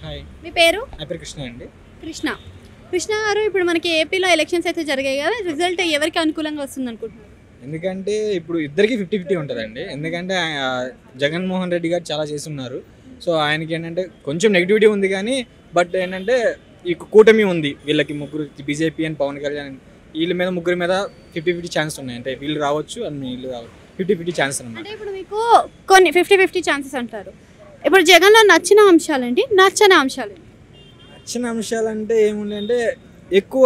Hi మీ పేరు నా పేరు కృష్ణ అండి కృష్ణ కృష్ణ గారు ఇప్పుడు మనకి ఏపీలో ఎలక్షన్స్ అయితే జరిగాయి కదా రిజల్ట్ ఎవరికి అనుకూలంగా వస్తుంది అనుకుంటున్నారు ఎందుకంటే ఇప్పుడు ఇద్దరికి ఫిఫ్టీ ఫిఫ్టీ ఉంటుందండి ఎందుకంటే ఆ, జగన్మోహన్ రెడ్డి గారు చాలా చేస్తున్నారు సో ఆయనకి ఏంటంటే కొంచెం నెగిటివిటీ ఉంది కానీ బట్ ఏంటంటే ఈ కూటమి ఉంది వీళ్ళకి ముగ్గురు బీజేపీ అండ్ పవన్ కళ్యాణ్ వీళ్ళ మీద ముగ్గురు మీద ఫిఫ్టీ ఫిఫ్టీ ఛాన్స్ ఉన్నాయి అంటే వీళ్ళు రావచ్చు అండ్ వీళ్ళు రావచ్చు ఫిఫ్టీ ఫిఫ్టీ ఛాన్స్ అనమాట అంటే ఇప్పుడు మీకు కొన్ని ఫిఫ్టీ ఫిఫ్టీ ఛాన్సెస్ అంటారు ఇప్పుడు జగన్లో నచ్చిన అంశాలేంటి నచ్చని అంశాలేంటి నచ్చిన అంశాలు అంటే ఏముందంటే ఎక్కువ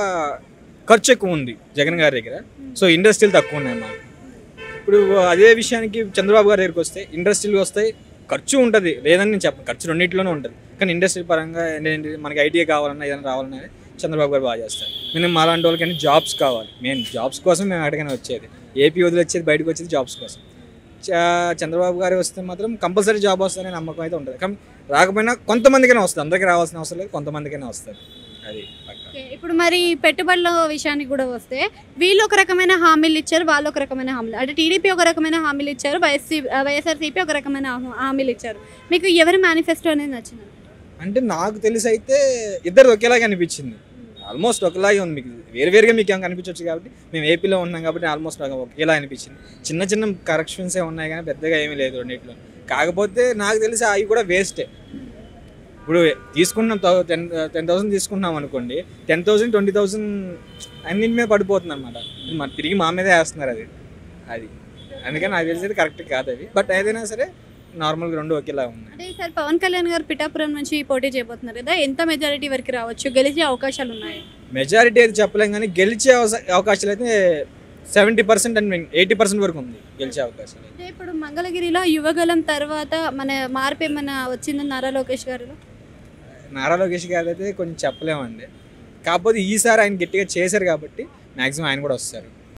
ఖర్చు ఎక్కువ ఉంది జగన్ గారి దగ్గర సో ఇండస్ట్రీలు తక్కువ ఉన్నాయి మాకు ఇప్పుడు అదే విషయానికి చంద్రబాబు గారి దగ్గరికి వస్తే ఇండస్ట్రీలు వస్తాయి ఖర్చు ఉంటుంది లేదని నేను చెప్పను ఖర్చు రెండింటిలోనే ఉంటుంది కానీ ఇండస్ట్రీ పరంగా ఏంటి మనకి ఐటీఐ కావాలన్నా ఏదైనా రావాలన్నా చంద్రబాబు గారు బాగా చేస్తారు మేము అలాంటి వాళ్ళకి జాబ్స్ కావాలి మెయిన్ జాబ్స్ కోసం మేము ఎక్కడికైనా వచ్చేది ఏపీ వదిలి వచ్చేది బయటకు వచ్చేది జాబ్స్ కోసం చ- చంద్రబాబు గారు వస్తే మాత్రం కంపల్సరీ జాబ్ వస్తుందనే నమ్మకం అయితే ఉంటుంది కానీ రాకపోయినా కొంతమందికైనా వస్తుంది అందరికీ రావాల్సిన అవసరం లేదు కొంతమందికైనా వస్తుంది అది పక్కా. ఓకే, ఇప్పుడు మరి పెట్టుబడుల విషయానికి కూడా వస్తే వీళ్ళు ఒక రకమైన హామీలు ఇచ్చారు వాళ్ళు ఒక రకమైన హామీలు అంటే టీడీపీ ఒక రకమైన హామీలు ఇచ్చారు వైఎస్సీ వైఎస్ఆర్సీపీ ఒక రకమైన హా- హామీలు ఇచ్చారు మీకు ఎవరి మేనిఫెస్టో అనేది నచ్చింది అంటే నాకు తెలిసి అయితే ఇద్దరు ఒకేలాగా అనిపించింది ఆల్మోస్ట్ ఒకలాగే ఉంది మీకు వేరు వేరుగా మీకు ఏం కనిపించవచ్చు కాబట్టి మేము ఏపీలో ఉన్నాం కాబట్టి ఆల్మోస్ట్ ఒకేలా అనిపించింది చిన్న చిన్న కరెక్షన్సే ఉన్నాయి కానీ పెద్దగా ఏమీ లేదు రెండింటిలో కాకపోతే నాకు తెలిసి అవి కూడా వేస్టే ఇప్పుడు తీసుకున్నాం టెన్ టెన్ థౌసండ్ తీసుకున్నాం అనుకోండి టెన్ థౌసండ్ ట్వంటీ థౌసండ్ అన్నింటి మీద పడిపోతుంది అనమాట మన తిరిగి మా మీదే వేస్తున్నారు అది అది అందుకని నాకు తెలిసి కరెక్ట్ కాదు అది బట్ ఏదైనా సరే నార్మల్గా రెండు ఒకేలా ఉన్నాయి అంటే ఈసారి పవన్ కళ్యాణ్ గారు పిఠాపురం నుంచి పోటీ చేయబోతున్నారు కదా ఎంత మెజారిటీ వరకు రావచ్చు గెలిచే అవకాశాలు ఉన్నాయి మెజారిటీ అయితే చెప్పలేం కానీ గెలిచే అవస- అవకాశాలు అయితే seventy percent and eighty percent వరకు ఉంది గెలిచే అవకాశాలు అంటే ఇప్పుడు మంగళగిరిలో యువగలం తర్వాత మన మార్పు ఏమైనా వచ్చింది నారా లోకేష్ గారు నారా లోకేష్ గారు అయితే కొంచెం చెప్పలేమండి కాకపోతే ఈసారి ఆయన గట్టిగా చేశారు కాబట్టి మ్యాక్సిమం ఆయన కూడా వస్తారు